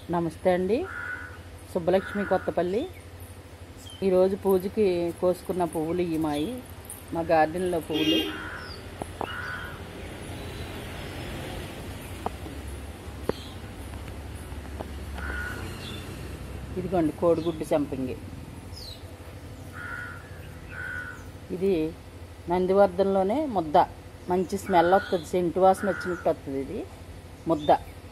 నమస్తే అండి సుబ్బలక్ష్మి కొత్తపల్లి ఈరోజు పూజకి కోసుకున్న పువ్వులు ఇవి మాయి మా గార్డెన్లో పువ్వులు ఇదిగోండి కోడిగుడ్డు సంపంగి ఇది నందివర్ధంలోనే ముద్ద మంచి స్మెల్ వస్తుంది సెంటు వాసన వచ్చినట్టు వస్తుంది ఇది ముద్ద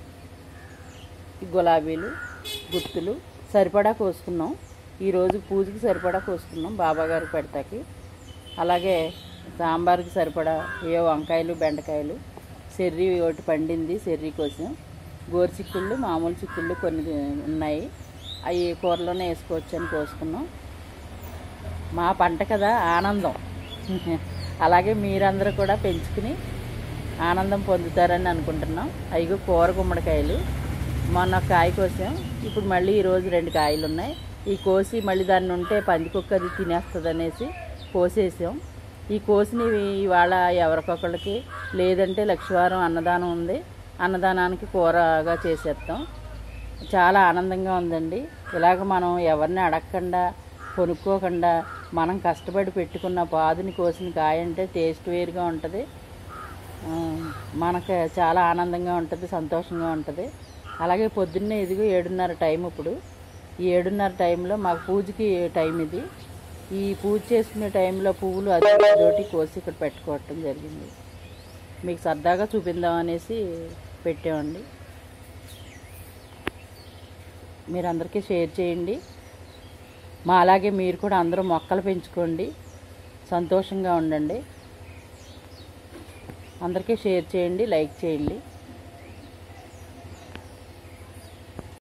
ఈ గులాబీలు గుత్తులు సరిపడా కోసుకున్నాం ఈరోజు పూజకి సరిపడా కోసుకున్నాం బాబాగారు పెడతాకి అలాగే సాంబార్కి సరిపడా ఏ వంకాయలు బెండకాయలు చెర్రీ ఒకటి పండింది చెర్రీ కోసం గోరు చిక్కుళ్ళు మామూలు చిక్కుళ్ళు కొన్ని ఉన్నాయి అవి కూరలోనే వేసుకోవచ్చు అని కోసుకున్నాం మా పంట కదా ఆనందం అలాగే మీరందరూ కూడా పెంచుకుని ఆనందం పొందుతారని అనుకుంటున్నాం అయిగో కూర గుమ్మడికాయలు మొన్న ఒక కాయ కోసాం ఇప్పుడు మళ్ళీ ఈరోజు రెండు కాయలు ఉన్నాయి ఈ కోసి మళ్ళీ దాన్ని ఉంటే పందికొక్క అది తినేస్తుంది అనేసి కోసేసాం ఈ కోసినవి ఇవాళ ఎవరికొకళ్ళకి లేదంటే లక్షవారం అన్నదానం ఉంది అన్నదానానికి కూరగా చేసేస్తాం చాలా ఆనందంగా ఉందండి ఇలాగ మనం ఎవరిని అడగకుండా కొనుక్కోకుండా మనం కష్టపడి పెట్టుకున్న పాదుని కోసిన కాయ అంటే టేస్ట్ వేరుగా ఉంటుంది ఆ, మనకు చాలా ఆనందంగా ఉంటుంది సంతోషంగా ఉంటుంది అలాగే పొద్దున్నే ఇదిగో ఏడున్నర టైం ఇప్పుడు ఈ ఏడున్నర టైంలో మాకు పూజకి టైం ఇది ఈ పూజ చేసుకునే టైంలో పువ్వులు అది తోటి కోసి ఇక్కడ పెట్టుకోవటం జరిగింది మీకు సరదాగా చూపిందాం అనేసి పెట్టామండి మీరు అందరికీ షేర్ చేయండి మా అలాగే మీరు కూడా అందరూ మొక్కలు పెంచుకోండి సంతోషంగా ఉండండి అందరికీ షేర్ చేయండి లైక్ చేయండి